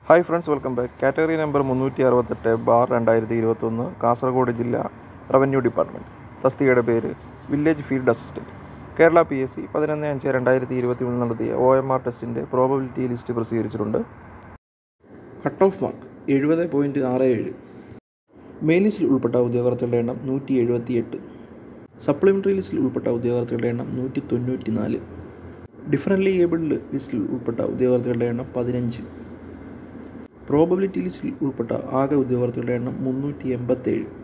hi friends welcome back category number മുന്നൂറ്റി അറുപത്തെട്ട് bar രണ്ടായിരത്തി ഇരുപത്തൊന്ന് കാസർഗോഡ് ജില്ല റവന്യൂ ഡിപ്പാർട്ട്മെൻറ്റ് തസ്തികയുടെ പേര് village field assistant Kerala P S C പതിനൊന്ന് അഞ്ച് രണ്ടായിരത്തി ഇരുപത്തി മൂന്ന് നടത്തിയ ഒ എം ആർ ടെസ്റ്റിൻ്റെ പ്രോബബിലിറ്റി ലിസ്റ്റ് പ്രസിദ്ധീകരിച്ചിട്ടുണ്ട് കട്ട് ഓഫ് മാർക്ക് എഴുപത് പോയിൻറ്റ് ആറ് ഏഴ് മെയിൻ ലിസ്റ്റിൽ ഉൾപ്പെട്ട ഉദ്യോഗാർത്ഥികളുടെ എണ്ണം നൂറ്റി എഴുപത്തി എട്ട് സപ്ലിമെൻ്ററി ലിസ്റ്റിൽ ഉൾപ്പെട്ട ഉദ്യോഗാർത്ഥികളുടെ എണ്ണം നൂറ്റി തൊണ്ണൂറ്റി നാല് ഡിഫറൻ്റ്ലി ഏബിൾഡ് ലിസ്റ്റിൽ ഉൾപ്പെട്ട ഉദ്യോഗാർത്ഥികളുടെ എണ്ണം പതിനഞ്ച് പ്രോബബിലിറ്റി ലിസ്റ്റിൽ ഉൾപ്പെട്ട ആകെ ഉദ്യോഗാർത്ഥികളുടെ എണ്ണം മുന്നൂറ്റി എൺപത്തേഴ്